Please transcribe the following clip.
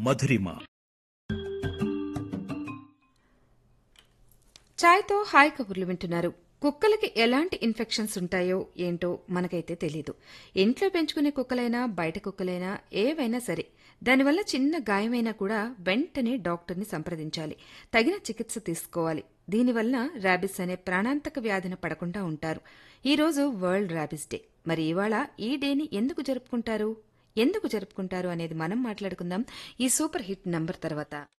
మధురిమ ఛాయ్తో hi కబుర్లు వింటున్నారు కుక్కలకి ఎలాంటి ఇన్ఫెక్షన్స్ ఉంటాయో ఏంటో మనకైతే తెలీదు ఇంట్లో పెంచుకునే కుక్కలైనా బయట కుక్కలైనా ఏవైనా సరే దానివల్ల చిన్న గాయమైనా కూడా వెంటనే డాక్టర్ని సంప్రదించాలి తగిన చికిత్స తీసుకోవాలి దీనివల్ల ర్యాబిస్ అనే ప్రాణాంతక వ్యాధిన పడకుండా ఉంటారు ఈ రోజు వరల్డ్ ర్యాబిస్ డే మరి ఇవాళ ఈ డేని ఎందుకు జరుపుకుంటారు ఎందుకు జరుపుకుంటారు అనేది మనం మాట్లాడుకుందాం ఈ సూపర్ హిట్ నంబర్ తర్వాత